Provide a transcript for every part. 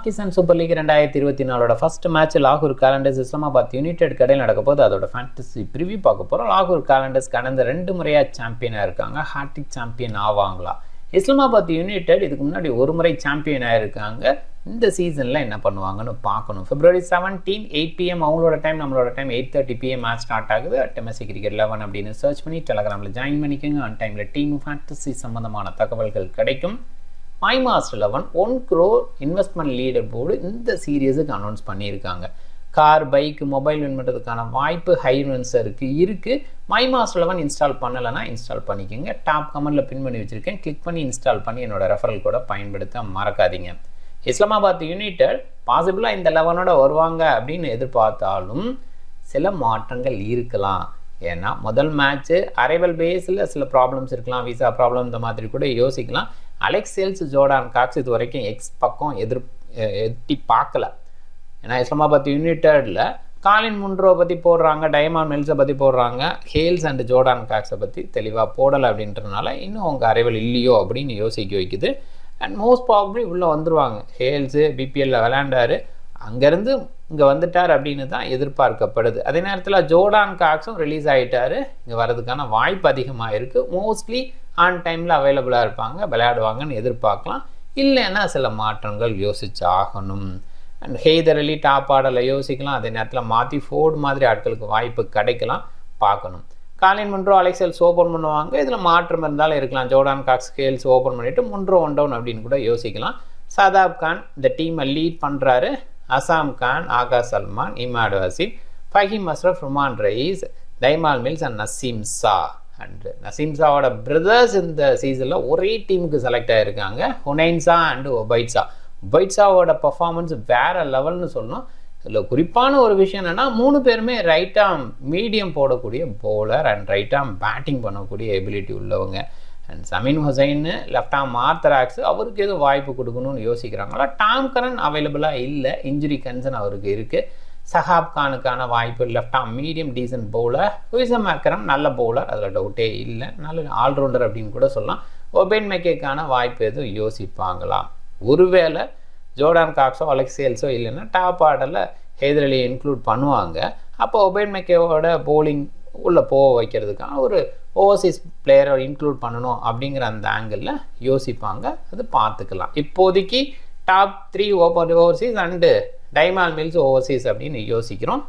Pakistan super league ரெண்டாயிரத்தி இருபத்தி நாலோட ஃபர்ஸ்ட் மேட்ச் லாகூர் கேலண்டர்ஸ் இஸ்லாமாபாத் யுனைடெட் கடையில் நடக்க போது அதோட ஃபேண்டசி ப்ரிவியூ பார்க்க போகிறோம் லாகூர் கேலண்டர்ஸ் கடந்த ரெண்டு முறையாக சாம்பியனாக இருக்காங்க ஹார்டிக் சாம்பியன் ஆவாங்களா இஸ்லாமாபாத் யுனைடெட் இதுக்கு முன்னாடி ஒரு முறை சாம்பியன் ஆயிருக்காங்க இந்த சீசனில் என்ன பண்ணுவாங்கன்னு பார்க்கணும் பிப்ரவரி செவன்டீன் எயிட் பிஎம் அவங்களோட டைம் நம்மளோட time eight thirty P M match start ஆகுது டெமசி கிரிக்கெட் லெவன் அப்படின்னு சர்ச் பண்ணி டெலகிராமில் ஜாயின் பண்ணிக்கோங்க ஆன் டைமில் டீம் ஃபேண்டசி சம்மந்தமான தகவல்கள் கிடைக்கும் My Master Eleven one crore investment leader board இந்த சீரியஸுக்கு அனௌன்ஸ் பண்ணியிருக்காங்க கார் பைக் மொபைல் வின் பண்ணுறதுக்கான வாய்ப்பு ஹை ரன்ஸருக்கு இருக்குது மை மாஸ்டர் லெவன் இன்ஸ்டால் பண்ணலைன்னா இன்ஸ்டால் பண்ணிக்கோங்க டாப் கமெண்டில் பின் பண்ணி வச்சுருக்கேன் கிளிக் பண்ணி இன்ஸ்டால் பண்ணி என்னோட ரெஃபரல் கூட பயன்படுத்த மறக்காதீங்க இஸ்லாமாபாத் யுனைடெட் பாசிபிளாக இந்த லெவனோட வருவாங்க அப்படின்னு எதிர்பார்த்தாலும் சில மாற்றங்கள் இருக்கலாம் ஏன்னா முதல் மேட்ச்சு அரைவல் பேஸில் சில ப்ராப்ளம்ஸ் இருக்கலாம் விசா ப்ராப்ளம் இந்த மாதிரி கூட யோசிக்கலாம் அலெக்ஸ் சேல்ஸ் ஜோர்டான் காக்ஸ் இது வரைக்கும் எக்ஸ் பக்கம் எதிர் எட்டி பார்க்கல ஏன்னா இஸ்லாமாபாத் யுனைடெடில் காலின் முன்ரோவை பற்றி போடுறாங்க டைமான் மில்ஸை பற்றி போடுறாங்க ஹேல்ஸ் அண்ட் ஜோர்டான் காக்ஸை பற்றி தெளிவாக போடலை அப்படின்றதுனால இன்னும் அவங்க அரைவல் இல்லையோ அப்படின்னு யோசிக்க வைக்குது அண்ட் மோஸ்ட் ப்ராப்ளி உள்ளே வந்துருவாங்க ஹேல்ஸு பிபிஎல்ல விளையாண்டாரு அங்கேருந்து இங்கே வந்துட்டார் அப்படின்னு தான் எதிர்பார்க்கப்படுது அதே நேரத்தில் ஜோர்டான் காக்ஸும் ரிலீஸ் ஆகிட்டாரு இங்கே வர்றதுக்கான வாய்ப்பு அதிகமாக இருக்குது மோஸ்ட்லி ஆன் டைமில் அவைலபிளாக இருப்பாங்க விளையாடுவாங்கன்னு எதிர்பார்க்கலாம் இல்லைன்னா சில மாற்றங்கள் யோசிச்சு ஆகணும் அண்ட் ஹெய்தர் அலி டாப் ஆடலை யோசிக்கலாம் அதே நேரத்தில் மாற்றி ஃபோர்டு மாதிரி ஆட்களுக்கு வாய்ப்பு கிடைக்கலாம் பார்க்கணும் காலின் முன்ரோ அலெக்சல்ஸ் ஓப்பன் பண்ணுவாங்க இதில் மாற்றம் இருந்தாலும் இருக்கலாம் ஜோர்டான் காக்ஸ் ஸ்கேல்ஸ் ஓப்பன் பண்ணிவிட்டு முன்ரோ ஒன் டவுன் அப்படின்னு கூட யோசிக்கலாம் சதாப் கான் இந்த டீமை லீட் பண்ணுறாரு Azam Khan Agha Salman Imad Haseeb Faheem Ashraf Rumman Raees Tymal Mills and Naseem Shah and Naseem சாவோட பிரதர்ஸ் இந்த சீசனில் ஒரே டீமுக்கு செலக்ட் ஆகிருக்காங்க ஹுனைன்சா அண்டு ஒபைட்ஸா ஒபைட்ஸாவோட பர்ஃபார்மன்ஸ் வேற லெவல்னு சொல்லணும் இதில் குறிப்பான ஒரு விஷயம் என்னென்னா மூணு பேருமே ரைட் ஆம் மீடியம் போடக்கூடிய bowler and right arm batting பண்ணக்கூடிய எபிலிட்டி உள்ளவங்க and Zameen Hussain left arm orthodox அவருக்கு எதுவும் வாய்ப்பு கொடுக்கணும்னு யோசிக்கிறாங்களா டாம் கரன் அவைலபிளாக இல்லை இன்ஜுரி கன்சர்ன் அவருக்கு இருக்குது சஹாப் கானுக்கான வாய்ப்பு left arm medium decent bowler ஹுயிசம் அக்கரம் நல்ல பவுலர் அதில் டவுட்டே இல்லை நல்ல ஆல்ரவுண்டர் அப்படின்னு கூட சொல்லலாம் ஒபேன் மெக்கேக்கான வாய்ப்பு எதுவும் யோசிப்பாங்களா ஒருவேளை ஜோர்டான் காக்ஸோ அலெக்சேல்ஸோ இல்லைன்னா டாப் ஆர்டரில் ஹேதரலியை இன்க்ளூட் பண்ணுவாங்க அப்போ ஒபேன் மெக்கேவோட போலிங் உள்ளே போக வைக்கிறதுக்கான ஒரு ஓவர்சீஸ் பிளேயரை இன்க்ளூட் பண்ணணும் அப்படிங்கிற அந்த ஆங்கிளில் யோசிப்பாங்க அது பார்த்துக்கலாம் இப்போதைக்கு top three over overseas and Tymal Mills overseas அப்படின்னு யோசிக்கிறோம்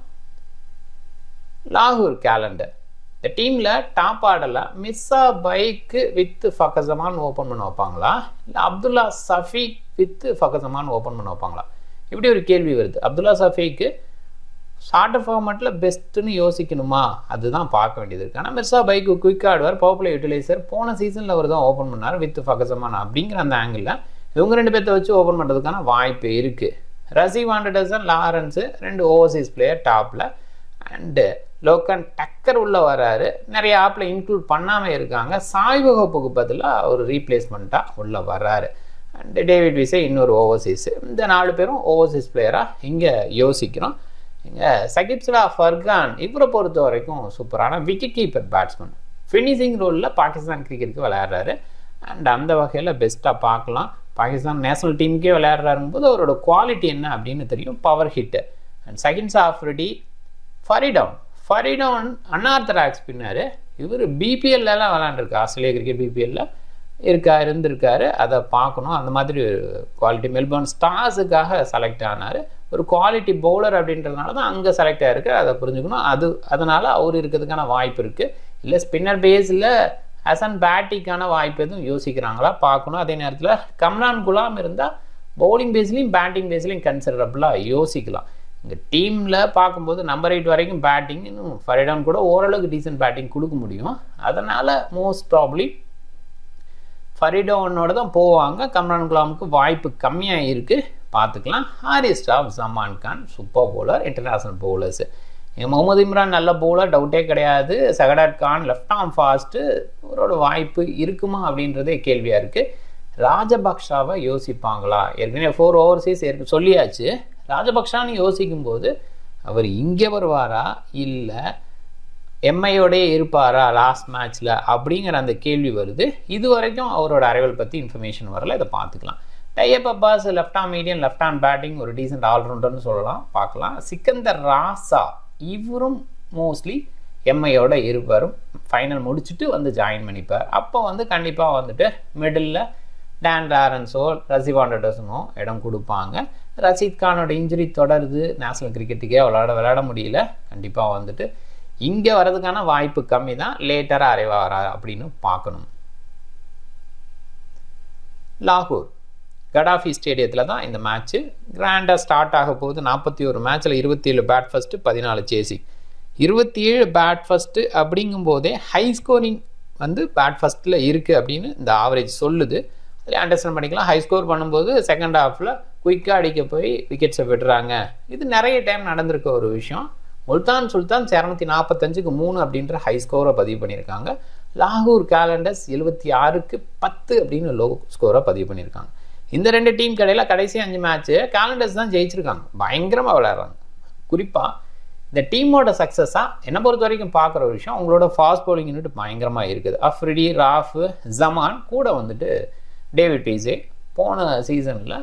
லாகூர் கேலண்டர் இந்த டீமில் டாப் ஆடல மிஸ்ஸா பைக்கு வித் ஃபக்கசமான் ஓப்பன் பண்ண வைப்பாங்களா இல்லை அப்துல்லா சஃபீக் வித் ஃபக்கசமான் ஓப்பன் பண்ண வைப்பாங்களா இப்படி ஒரு கேள்வி வருது அப்துல்லா சஃபீக்கு ஷார்ட் ஃபார்மேட்டில் பெஸ்ட்டுன்னு யோசிக்கணுமா அதுதான் பார்க்க வேண்டியது இருக்குது ஆனால் மிர்சா பைக்கு குயிக் ஆடுவார் பவர்ஃபுல் யூட்டிலைசர் போன சீசனில் அவர் தான் ஓப்பன் பண்ணார் வித் ஃபகசமான் அப்படிங்கிற அந்த ஆங்கிளில் இவங்க ரெண்டு பேர்த்த வச்சு ஓப்பன் பண்ணுறதுக்கான வாய்ப்பு இருக்குது ரசி வாண்டடர்சன் லாரன்ஸு ரெண்டு ஓவர்சீஸ் பிளேயர் டாப்பில் அண்டு லோக்கன் டக்கர் உள்ளே வராரு நிறைய ஆப்பில் இன்க்ளூட் பண்ணாமல் இருக்காங்க சாய்வகுப்புக்கு பதிலாக ஒரு ரீப்ளேஸ்மெண்ட்டாக உள்ளே வர்றாரு அண்டு டேவிட் விசே இன்னொரு ஓவர்சீஸு இந்த நாலு பேரும் ஓவர்சீஸ் பிளேயராக இங்கே யோசிக்கிறோம் இங்கே சகிப்ஸ்லா ஃபர்கான் இவரை பொறுத்த வரைக்கும் சூப்பரான விக்கெட் கீப்பர் பேட்ஸ்மேன் ஃபினிஷிங் ரோலில் பாகிஸ்தான் கிரிக்கெட்டுக்கு விளையாடுறாரு அண்ட் அந்த வகையில் பெஸ்ட்டாக பார்க்கலாம் பாகிஸ்தான் நேஷனல் டீமுக்கே விளையாடுறாருங்கும் போது அவரோட குவாலிட்டி என்ன அப்படின்னு தெரியும் power hit and seconds of ready ஃபரிடவுன் ஃபரிடவுன் அன்னார்த்தராக்ஸ் பின்னார் இவர் பிபிஎல்லாம் விளையாண்டுருக்கு ஆஸ்திரேலியா கிரிக்கெட் பிபிஎல்ல இருக்கா இருந்திருக்காரு அதை பார்க்கணும் அந்த மாதிரி குவாலிட்டி மெல்பர்ன் ஸ்டார்ஸுக்காக செலக்ட் ஆனார் ஒரு குவாலிட்டி பவுலர் அப்படின்றதுனால தான் அங்கே செலக்ட் ஆகிருக்கு அதை புரிஞ்சுக்கணும் அது அதனால் அவர் இருக்கிறதுக்கான வாய்ப்பு இருக்குது இல்லை ஸ்பின்னர் பேஸில் ஹசன் பேட்டிக்கான வாய்ப்பு எதுவும் யோசிக்கிறாங்களா பார்க்கணும் அதே நேரத்தில் கம்ரான் குலாம் இருந்தால் பவுலிங் பேஸ்லையும் பேட்டிங் பேஸ்லையும் கன்சிடரபுளாக யோசிக்கலாம் இங்கே டீமில் பார்க்கும்போது நம்பர் எயிட் வரைக்கும் பேட்டிங் இன்னும் ஃபரிடான் கூட ஓரளவுக்கு டீசென்ட் பேட்டிங் கொடுக்க முடியும் அதனால் மோஸ்ட் ப்ராப்ளி ஃபரிடோனோட தான் போவாங்க கம்ரான் குலாமுக்கு வாய்ப்பு கம்மியாக இருக்குது பார்த்துக்கலாம் ஹாரிஸ் ஸ்டாப் Zaman Khan super bowler international bowlers Mohammad Imran நல்ல பவுலர் டவுட்டே கிடையாது சகடாட் கான் லெஃப்ட் ஆம் ஃபாஸ்ட்டு அவரோட வாய்ப்பு இருக்குமா அப்படின்றதே கேள்வியாக இருக்குது ராஜபக்ஷாவை யோசிப்பாங்களா ஏற்கனவே ஃபோர் ஓவர்சீஸ் ஏற்க சொல்லியாச்சு ராஜபக்ஷான்னு யோசிக்கும்போது அவர் இங்கே வருவாரா இல்லை எம்ஐயோடய இருப்பாரா லாஸ்ட் மேட்ச்சில் அப்படிங்கிற அந்த கேள்வி வருது இது வரைக்கும் அவரோட அரைவல் பற்றி இன்ஃபர்மேஷன் வரல இதை பார்த்துக்கலாம் Tayyab Abbas left arm medium left hand batting ஒரு டீசென்ட் ஆல்ரவுண்டர்னு சொல்லலாம் பார்க்கலாம் சிக்கந்தர் ராசா இவரும் மோஸ்ட்லி எம்ஐயோட இருப்பாரும் ஃபைனல் முடிச்சுட்டு வந்து ஜாயின் பண்ணிப்பார் அப்போ வந்து கண்டிப்பாக வந்துட்டு மிடில் டேன் லாரன்ஸோ ரசிவ் ஆண்டர்டர்ஸனோ இடம் கொடுப்பாங்க ரஷீத் கானோட இன்ஜுரி தொடருது நேஷனல் கிரிக்கெட்டுக்கே விளையாட விளையாட முடியல கண்டிப்பாக வந்துட்டு இங்கே வர்றதுக்கான வாய்ப்பு கம்மி தான் லேட்டராக அரைவாரா அப்படின்னு பார்க்கணும் லாகூர் கடாஃபி ஸ்டேடியத்தில் தான் இந்த மேட்ச்சு கிராண்டாக ஸ்டார்ட் ஆக போகுது நாற்பத்தி ஒரு மேட்ச்சில் இருபத்தி ஏழு பேட் ஃபஸ்ட்டு பதினாலு சேசி இருபத்தி ஏழு பேட் ஃபஸ்ட்டு அப்படிங்கும்போதே ஹை ஸ்கோரிங் வந்து பேட் ஃபஸ்ட்டில் இருக்குது அப்படின்னு இந்த ஆவரேஜ் சொல்லுது அதில் அண்டர்ஸ்டாண்ட் பண்ணிக்கலாம் ஹை ஸ்கோர் பண்ணும்போது செகண்ட் ஹாஃபில் குயிக்காக அடிக்க போய் விக்கெட்ஸை விடுறாங்க இது நிறைய டைம் நடந்திருக்க ஒரு விஷயம் முல்தான் சுல்தான் இரநூத்தி நாற்பத்தஞ்சுக்கு மூணு அப்படின்ற ஹை ஸ்கோரை பதிவு பண்ணியிருக்காங்க லாகூர் கேலண்டர்ஸ் எழுபத்தி ஆறுக்கு பத்து அப்படின்னு லோ ஸ்கோரை பதிவு பண்ணியிருக்காங்க இந்த ரெண்டு டீம் கடையில் கடைசி அஞ்சு மேட்ச்சு கேலண்டர்ஸ் தான் ஜெயிச்சிருக்காங்க பயங்கரமாக விளையாடுறாங்க குறிப்பாக இந்த டீமோட சக்ஸஸாக என்னை பொறுத்த வரைக்கும் பார்க்குற ஒரு விஷயம் அவங்களோட ஃபாஸ்ட் பவுலிங் யூனிட் பயங்கரமாக இருக்குது அஃப்ரிடி ராஃப் ஜமான் கூட வந்துட்டு டேவிட் பீஸே போன சீசனில்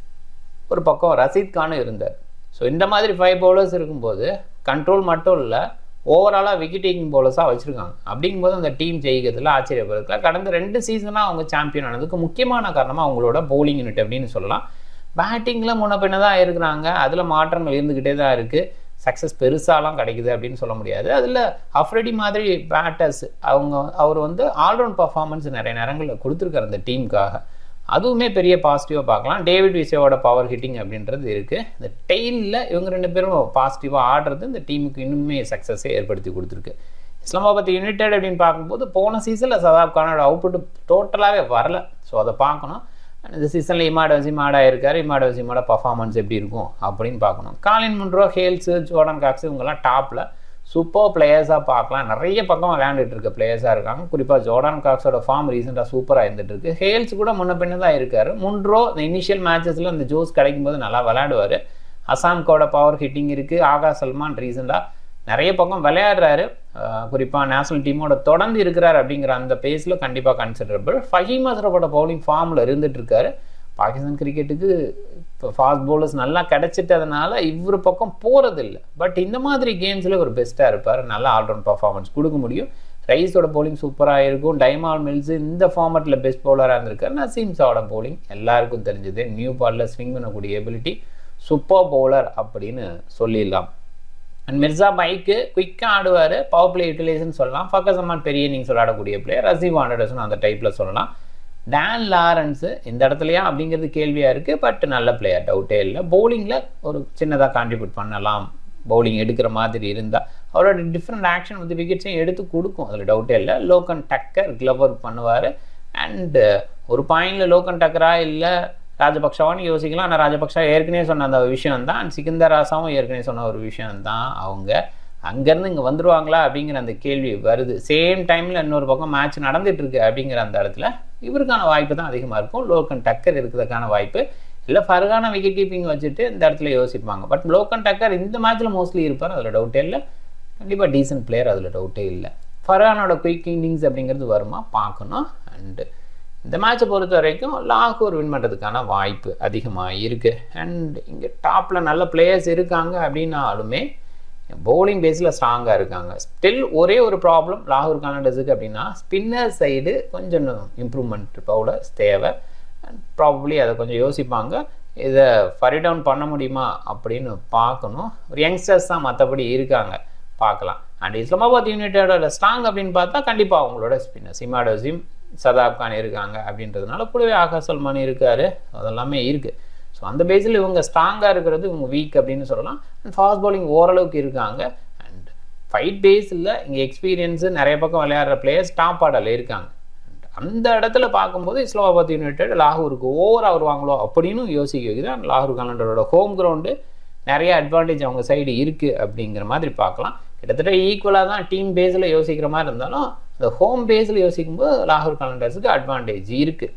ஒரு பக்கம் ரசீத் கானும் இருந்தார் ஸோ இந்த மாதிரி ஃபைவ் பவுலர்ஸ் இருக்கும்போது கண்ட்ரோல் மட்டும் இல்லை ஓவராலாக விக்கெட் டேக்கிங் பவுலர்ஸாக வச்சுருக்காங்க அப்படிங்கும்போது அந்த டீம் ஜெயிக்கிறதுல ஆச்சரியப்படுறதுல கடந்த ரெண்டு சீசனாக அவங்க சாம்பியன் ஆனதுக்கு முக்கியமான காரணமாக அவங்களோட பவுலிங் யூனிட் அப்படின்னு சொல்லலாம் பேட்டிங்கில் முன்ன பின்ன தான் இருக்கிறாங்க அதில் மாற்றங்கள் இருந்துக்கிட்டே தான் இருக்குது சக்ஸஸ் பெருசாலாம் கிடைக்குது அப்படின்னு சொல்ல முடியாது அதில் அஃப்ரெடி மாதிரி பேட்டர்ஸ் அவங்க அவர் வந்து ஆல்ரவுண்ட் பர்ஃபார்மன்ஸ் நிறைய நேரங்களில் கொடுத்துருக்காரு அந்த டீமுக்காக அதுவுமே பெரிய பாசிட்டிவாக பார்க்கலாம் டேவிட் விசேவோட பவர் ஹிட்டிங் அப்படின்றது இருக்குது இந்த டெய்லில் இவங்க ரெண்டு பேரும் பாசிட்டிவாக ஆடுறது இந்த டீமுக்கு இன்னுமே சக்ஸஸே ஏற்படுத்தி கொடுத்துருக்கு இஸ்லாமாபாத் யுனைடெட் அப்படின்னு பார்க்கும்போது போன சீசனில் சதாப் கானோட அவுட்புட் டோட்டலாகவே வரல ஸோ அதை பார்க்கணும் இந்த சீசனில் இமாட வசிமாடா இருக்கார் இமாட வசிமாட பர்ஃபார்மன்ஸ் எப்படி இருக்கும் அப்படின்னு பார்க்கணும் Colin Munro Hales Jordan Cox இவங்கெல்லாம் டாப்பில் சூப்பர் பிளேயர்ஸாக பார்க்கலாம் நிறைய பக்கம் விளையாண்டுட்டு இருக்க பிளேயர்ஸாக இருக்காங்க குறிப்பாக ஜோர்டான் காக்ஸோட ஃபார்ம் ரீசெண்டாக சூப்பராக இருந்துட்டு இருக்கு ஹேல்ஸ் கூட முன்ன பின்ன தான் இருக்கார் முன்ரோ இந்த இனிஷியல் மேட்சஸில் இந்த ஜோஸ் கிடைக்கும் போது நல்லா விளையாடுவார் அசாம்கோட பவர் ஹிட்டிங் இருக்குது ஆகா சல்மான் ரீசெண்டாக நிறைய பக்கம் விளையாடுறாரு குறிப்பாக நேஷனல் டீமோட தொடர்ந்து இருக்கிறார் அப்படிங்கிற அந்த பேஸில் கண்டிப்பாக கன்சிடரபிள் ஃபஹீம் அசரப்போட பவுலிங் ஃபார்மில் இருந்துட்டு இருக்காரு பாகிஸ்தான் கிரிக்கெட்டுக்கு இப்போ ஃபாஸ்ட் பவுலர்ஸ் நல்லா கிடைச்சிட்டதுனால இவர் பக்கம் போகிறதில்ல பட் இந்த மாதிரி கேம்ஸில் ஒரு பெஸ்ட்டாக இருப்பார் நல்ல ஆல்ரவுண்ட் பர்ஃபார்மன்ஸ் கொடுக்க முடியும் ரைஸோட பவுலிங் சூப்பராக இருக்கும் டைமால் மில்ஸ் இந்த ஃபார்மட்டில் பெஸ்ட் பவுலராக இருந்திருக்காரு நசீம்ஸாவோட பவுலிங் எல்லாருக்கும் தெரிஞ்சது நியூ பாலில் ஸ்விங் பண்ணக்கூடிய எபிலிட்டி சூப்பர் பவுலர் அப்படின்னு சொல்லிடலாம் அண்ட் மிர்சா பைக்கு குயிக்காக ஆடுவார் பவர் பிளே யூட்டிலைசேஷன் சொல்லலாம் ஃபக்கஸ் அம்மான் பெரிய நீங்கள் சொல்லாடக்கூடிய பிளேயர் ரசீவ் ஆண்டர்ஸும் அந்த டைப்பில் சொல்லலாம் டேன் லாரன்ஸு இந்த இடத்துலையா அப்படிங்கிறது கேள்வியாக இருக்குது பட் நல்ல பிளேயர் டவுட்டே இல்லை பவுலிங்கில் ஒரு சின்னதாக கான்ட்ரிபியூட் பண்ணலாம் பவுலிங் எடுக்கிற மாதிரி இருந்தால் அவரோட டிஃப்ரெண்ட் ஆக்ஷன் வந்து விக்கெட்ஸையும் எடுத்து கொடுக்கும் அதில் டவுட்டே இல்லை லோக்கன் டக்கர் கிளவர் பண்ணுவார் அண்டு ஒரு பாயிண்டில் லோக்கன் டக்கரா இல்லை ராஜபக்ஷாவான்னு யோசிக்கலாம் ஆனால் ராஜபக்ஷா ஏற்கனவே சொன்ன அந்த விஷயம் தான் அண்ட் சிக்கந்தர் ராசாவும் ஏற்கனவே சொன்ன ஒரு விஷயம் தான் அவங்க அங்கேருந்து இங்கே வந்துருவாங்களா அப்படிங்கிற அந்த கேள்வி வருது சேம் டைமில் இன்னொரு பக்கம் மேட்ச் நடந்துட்டு இருக்கு அப்படிங்கிற அந்த இடத்துல இவருக்கான வாய்ப்பு தான் அதிகமாக இருக்கும் லோக்கன் டக்கர் இருக்கிறதுக்கான வாய்ப்பு இல்லை ஃபர்கான விக்கெட் கீப்பிங் வச்சுட்டு இந்த இடத்துல யோசிப்பாங்க பட் லோக்கன் டக்கர் இந்த மேட்ச்சில் மோஸ்ட்லி இருப்பார் அதில் டவுட்டே இல்லை கண்டிப்பாக டீசன்ட் பிளேயர் அதில் டவுட்டே இல்லை ஃபர்கானோட குயிக் இன்னிங்ஸ் அப்படிங்கிறது வருமா பார்க்கணும் அண்டு இந்த மேட்சை பொறுத்த வரைக்கும் லாகூர் வின் பண்ணுறதுக்கான வாய்ப்பு அதிகமாக இருக்குது அண்ட் இங்கே டாப்பில் நல்ல பிளேயர்ஸ் இருக்காங்க அப்படின்னாலுமே பவுலிங் பேஸில் ஸ்ட்ராங்காக இருக்காங்க ஸ்டில் ஒரே ஒரு ப்ராப்ளம் லாகூர் கானடஸுக்கு அப்படின்னா ஸ்பின்னர் சைடு கொஞ்சம் இம்ப்ரூவ்மெண்ட் பவுலர்ஸ் தேவை அண்ட் ப்ராபப்ளி அதை கொஞ்சம் யோசிப்பாங்க இதை ஃபரி டவுன் பண்ண முடியுமா அப்படின்னு பார்க்கணும் ஒரு யங்ஸ்டர்ஸ் தான் மற்றபடி இருக்காங்க பார்க்கலாம் அண்ட் இஸ்லாமாபாத் யுனைடோட ஸ்ட்ராங் அப்படின்னு பார்த்தா கண்டிப்பாக அவங்களோட ஸ்பின்னர் சிமாடோசிம் சதாப் கான் இருக்காங்க அப்படின்றதுனால கூடவே ஆகா சல்மான் இருக்கார் அதெல்லாமே இருக்குது ஸோ அந்த பேஸில் இவங்க ஸ்ட்ராங்காக இருக்கிறது இவங்க வீக் அப்படின்னு சொல்லலாம் அண்ட் ஃபாஸ்ட் பவுலிங் ஓரளவுக்கு இருக்காங்க அண்ட் ஃபைட் பேஸில் இங்கே எக்ஸ்பீரியன்ஸு நிறைய பக்கம் விளையாடுற பிளேயர்ஸ் டாப் ஆர்டரில் இருக்காங்க அந்த இடத்துல பார்க்கும்போது இஸ்லாமாபாத் யுனைடெட் லாகூருக்கு ஓவராக வருவாங்களோ அப்படின்னு யோசிக்க வைக்குது அண்ட் லாகூர் கலண்டரோட ஹோம் கிரவுண்டு நிறைய அட்வான்டேஜ் அவங்க சைடு இருக்குது அப்படிங்கிற மாதிரி பார்க்கலாம் கிட்டத்தட்ட ஈக்குவலாக தான் டீம் பேஸில் யோசிக்கிற மாதிரி இருந்தாலும் இந்த ஹோம் பேஸில் யோசிக்கும்போது லாகூர் கலண்டர்ஸுக்கு அட்வான்டேஜ் இருக்குது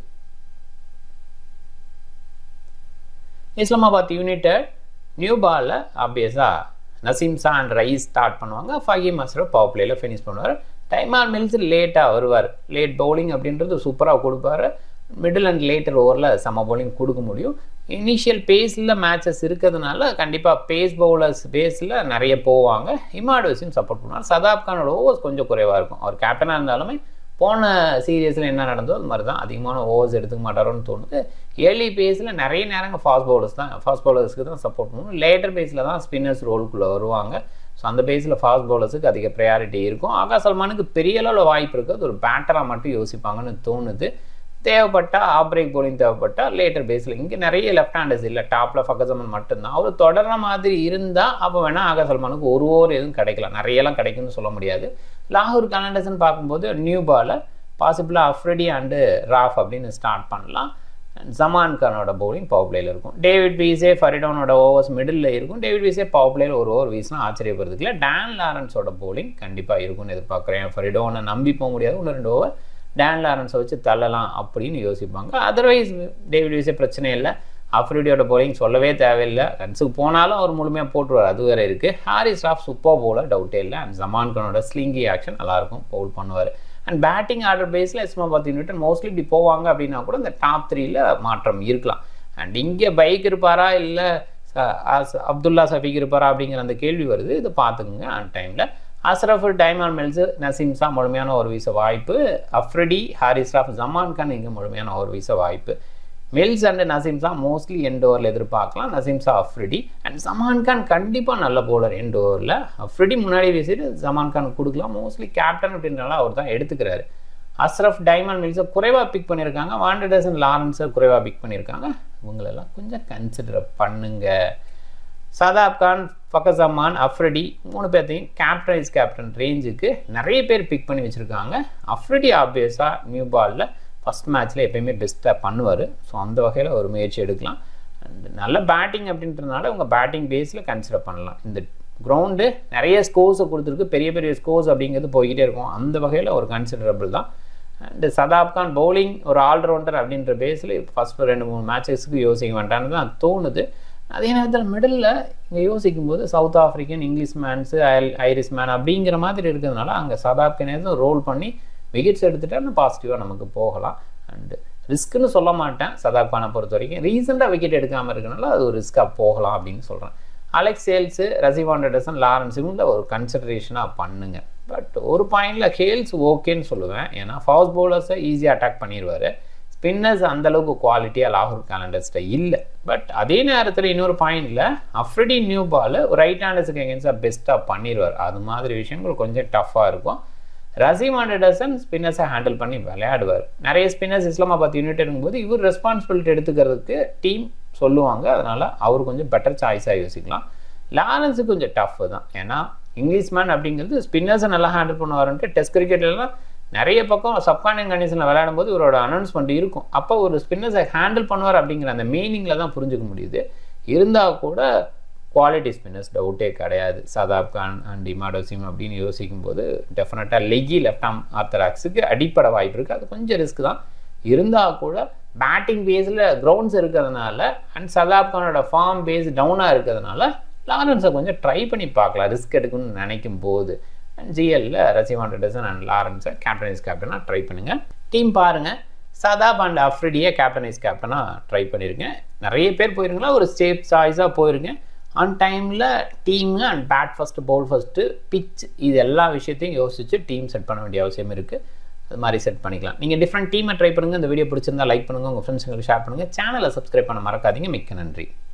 இஸ்லாமாபாத் யுனைடெட் நியூ பாலில் ஆப்வியஸாக நசீம் சா அண்ட் ரைஸ் ஸ்டார்ட் பண்ணுவாங்க ஃபஹீம் அஸ்ரப் பவர் பிளேயில் ஃபினிஷ் பண்ணுவார் டைமால் மில்ஸ் லேட்டாக வருவார் லேட் பவுலிங் அப்படின்றது சூப்பராக கொடுப்பாரு மிடில் அண்ட் லேட்டர் ஓவரில் செம பவுலிங் கொடுக்க முடியும் இனிஷியல் பேஸில் மேட்சஸ் இருக்கிறதுனால கண்டிப்பாக பேஸ் பவுலர்ஸ் பேஸில் நிறைய போவாங்க இமாடோஸையும் சப்போர்ட் பண்ணுவார் சதாப் கானோட ஓவர்ஸ் கொஞ்சம் குறைவாக இருக்கும் அவர் கேப்டனாக இருந்தாலுமே போன சீரியஸில் என்ன நடந்தோ அது மாதிரி தான் அதிகமான ஓவர்ஸ் எடுத்துக்க மாட்டாரோன்னு தோணுது ஏர்லி பேஸில் நிறைய நேரங்கள் ஃபாஸ்ட் பவுலர்ஸ் தான் ஃபாஸ்ட் பவுலர்ஸ்க்கு தான் சப்போர்ட் பண்ணணும் லேட்டர் பேஸில் தான் ஸ்பின்னர்ஸ் ரோலுக்குள்ளே வருவாங்க ஸோ அந்த பேஸில் ஃபாஸ்ட் பவுலர்ஸுக்கு அதிக ப்ரையாரிட்டி இருக்கும் ஆகா சல்மானுக்கு பெரிய அளவில் வாய்ப்பு இருக்குது அது ஒரு பேட்டராக மட்டும் யோசிப்பாங்கன்னு தோணுது தேவைப்பட்டால் ஆஃப் பிரேக் போலிங் தேவைப்பட்டால் லேட்டர் பேஸில் இங்கே நிறைய லெஃப்ட் ஹேண்டர்ஸ் இல்லை டாப்பில் ஃபக்கசமன் மட்டும்தான் அவர் தொடர்ற மாதிரி இருந்தால் அப்போ வேணால் ஆகா சல்மானுக்கு ஒரு ஓவர் எதுவும் கிடைக்கலாம் நிறையலாம் கிடைக்கும்னு சொல்ல முடியாது லாகூர் கலண்டர்ஸ்னு பார்க்கும்போது நியூ பாலை பாசிபிளாக அஃப்ரெடி அண்டு ராஃப் அப்படின்னு ஸ்டார்ட் பண்ணலாம் ஜமான் கானோட பவுலிங் பவர் பிளேயில் இருக்கும் டேவிட் வீசே ஃபரிடோனோட ஓவர்ஸ் மிடில் இருக்கும் டேவிட் வீசே பவர் பிளேயில் ஒரு ஓவர் வீஸ்னா ஆச்சரியப்படுறதுக்கு இல்லை டேன் லாரன்ஸோட பவுலிங் கண்டிப்பாக இருக்கும்னு எதிர்பார்க்குறேன் ஃபரிடோனை நம்பி போக முடியாது ஒன்று ரெண்டு ஓவர் டேன் லாரன்ஸை வச்சு தள்ளலாம் அப்படின்னு யோசிப்பாங்க அதர்வைஸ் டேவிட் வீசே பிரச்சனை இல்லை அஃப்ரிடியோட பவுலிங் சொல்லவே தேவையில்லை ரன்ஸுக்கு போனாலும் அவர் முழுமையாக போட்டுருவார் அது வேறு இருக்குது ஹாரிஸ் ராஃப் சூப்பர் பவுலர் டவுட்டே இல்லை அண்ட் ஜமான் கானோட ஸ்லிங்கி ஆக்ஷன் நல்லாயிருக்கும் பவுல் பண்ணுவார் அண்ட் பேட்டிங் ஆர்டர் பேஸில் எஸ்மா பத்து நியூட்டன் மோஸ்ட்லி இப்படி போவாங்க அப்படின்னா கூட இந்த டாப் த்ரீல மாற்றம் இருக்கலாம் அண்ட் இங்கே பைக் இருப்பாரா இல்லை அப்துல்லா சஃபிக் இருப்பாரா அப்படிங்கிற அந்த கேள்வி வருது இது பார்த்துக்குங்க அந்த டைமில் அஸ்ரஃப் டைமான் மெல்ஸு நசீம்சா முழுமையான ஒரு வீச வாய்ப்பு அஃப்ரிடி ஹாரிஸ் ராஃப் ஜமான் கான் இங்கே முழுமையான ஒரு வீச வாய்ப்பு Mills and Naseem Shah mostly end ஓவரில் எதிர்பார்க்கலாம் நசீம்சா அஃப்ரிடி அண்ட் சமான் கான் கண்டிப்பாக நல்ல போலர் எண்ட் ஓவரில் அஃப்ரிடி முன்னாடி வீசிட்டு ஜமான் கான் கொடுக்கலாம் மோஸ்ட்லி கேப்டன் அப்படின்றனால அவர் தான் எடுத்துக்கிறாரு அஸ்ரஃப் டைமண்ட் மில்ஸை குறைவாக பிக் பண்ணியிருக்காங்க வாண்டடர்சன் லாரன்ஸை குறைவாக பிக் பண்ணியிருக்காங்க இவங்களெல்லாம் கொஞ்சம் கன்சிடர் பண்ணுங்க சதாப் கான் ஃபக்கசமான் அஃப்ரிடி மூணு பேர்த்தையும் கேப்டன் இஸ் கேப்டன் ரேஞ்சுக்கு நிறைய பேர் பிக் பண்ணி வச்சுருக்காங்க அஃப்ரிடி ஆப்வியஸாக நியூ பாலில் ஃபஸ்ட் மேட்ச்சில் எப்பயுமே பெஸ்ட்டாக பண்ணுவார் ஸோ அந்த வகையில் ஒரு முயற்சி எடுக்கலாம் அண்ட் நல்ல பேட்டிங் அப்படின்றதுனால உங்கள் பேட்டிங் பேஸில் கன்சிடர் பண்ணலாம் இந்த கிரவுண்டு நிறைய ஸ்கோர்ஸை கொடுத்துருக்கு பெரிய பெரிய ஸ்கோர்ஸ் அப்படிங்கிறது போய்கிட்டே இருக்கும் அந்த வகையில் ஒரு கன்சிடரபிள் தான் அண்டு சதாப் கான் பவுலிங் ஒரு ஆல்ரவுண்டர் அப்படின்ற பேஸில் ஃபஸ்ட் ரெண்டு மூணு மேட்சஸ்க்கு யோசிக்க வேண்டான்னு தான் தோணுது அதே நேரத்தில் மிடில் இங்கே யோசிக்கும் போது south African English mans Irish man அப்படிங்கிற மாதிரி இருக்கிறதுனால அங்கே சதாப் கனேதும் ரோல் பண்ணி விக்கெட்ஸ் எடுத்துட்டா பாசிட்டிவாக நமக்கு போகலாம் அண்டு ரிஸ்க்குன்னு சொல்ல மாட்டேன் சதாப் கானை பொறுத்த வரைக்கும் ரீசெண்டாக விக்கெட் எடுக்காமல் இருக்கனால அது ஒரு ரிஸ்க்காக போகலாம் அப்படின்னு சொல்கிறேன் அலெக்ஸ் சேல்ஸு ரசிவாண்டர்டசன் லாரன்ஸ் இவங்கள ஒரு கன்சிடரேஷனாக பண்ணுங்க பட் ஒரு பாயிண்டில் ஹேல்ஸ் ஓகேன்னு சொல்லுவேன் ஏன்னா ஃபாஸ்ட் பவுலர்ஸை ஈஸியாக அட்டாக் பண்ணிடுவார் ஸ்பின்னர்ஸ் அந்தளவுக்கு குவாலிட்டியாக லாகூர் கேலண்டர்ஸ்ட்டை இல்லை பட் அதே நேரத்தில் இன்னொரு பாயிண்டில் அஃப்ரிடி நியூ பால் ரைட் ஹேண்டர்ஸுக்கு எகென்ஸ்டாக பெஸ்ட்டாக பண்ணிடுவார் அது மாதிரி விஷயங்கள் கொஞ்சம் டஃப்பாக இருக்கும் ரசீம் ஆண்டர்டசன் ஸ்பின்னர்ஸை ஹேண்டில் பண்ணி விளையாடுவார் நிறைய ஸ்பின்னர்ஸ் இஸ்லாமாபாத் யூனிட் இருக்கும்போது இவர் ரெஸ்பான்சிபிலிட்டி எடுத்துக்கிறதுக்கு டீம் சொல்லுவாங்க அதனால் அவர் கொஞ்சம் பெட்டர் சாய்ஸாக யோசிக்கலாம் லாரன்ஸு கொஞ்சம் டஃப் தான் ஏன்னா இங்கிலீஷ் மேன் அப்படிங்கிறது ஸ்பின்னர்ஸை நல்லா ஹேண்டில் பண்ணுவாருன்ட்டு டெஸ்ட் கிரிக்கெட்லாம் நிறைய பக்கம் சப்கானியன் கண்டிஷனில் விளையாடும் போது இவரோட அனௌன்ஸ்மெண்ட் இருக்கும் அப்போ ஒரு ஸ்பின்னர்ஸை ஹேண்டில் பண்ணுவார் அப்படிங்கிற அந்த மீனிங்கில் தான் புரிஞ்சுக்க முடியுது இருந்தால் கூட குவாலிட்டி ஸ்பின்னர்ஸ் டவுட்டே கிடையாது சதாப் கான் அண்ட் இமாடோசிம் அப்படின்னு யோசிக்கும் போது டெஃபினட்டாக லெகி லெஃப்ட் ஆம் ஆர்த்தராக்ஸுக்கு அடிப்படை வாய்ப்பு இருக்குது அது கொஞ்சம் ரிஸ்க் தான் இருந்தால் கூட பேட்டிங் பேஸில் கிரவுண்ட்ஸ் இருக்கிறதுனால அண்ட் சதாப் கானோட ஃபார்ம் பேஸ் டவுனாக இருக்கிறதுனால லாரன்ஸை கொஞ்சம் ட்ரை பண்ணி பார்க்கலாம் ரிஸ்க் எடுக்கணும்னு நினைக்கும் போது அண்ட் ஜிஎல்ல ரசிவான் டெசன் அண்ட் லாரன்ஸை கேப்டனைஸ் கேப்டனாக ட்ரை பண்ணுங்கள் டீம் பாருங்கள் சதாப் அண்ட் அஃப்ரிடியை கேப்டனைஸ் கேப்டனாக ட்ரை பண்ணியிருக்கேன் நிறைய பேர் போயிருங்களா ஒரு சேஃப் சாய்ஸாக போயிருங்க ஆன் டைமில் team and bat first bowl first pitch இது எல்லா விஷயத்தையும் யோசித்து டீம் செட் பண்ண வேண்டிய அவசியம் இருக்குது அது மாதிரி செட் பண்ணிக்கலாம் நீங்கள் டிஃப்ரெண்ட் டீமை ட்ரை பண்ணுங்கள் இந்த வீடியோ பிடிச்சிருந்தா லைக் பண்ணுங்கள் உங்கள் ஃப்ரெண்ட்ஸுங்களுக்கு ஷேர் பண்ணுங்கள் சேனலை சப்ஸ்கிரைப் பண்ண மறக்காதீங்க மிக்க நன்றி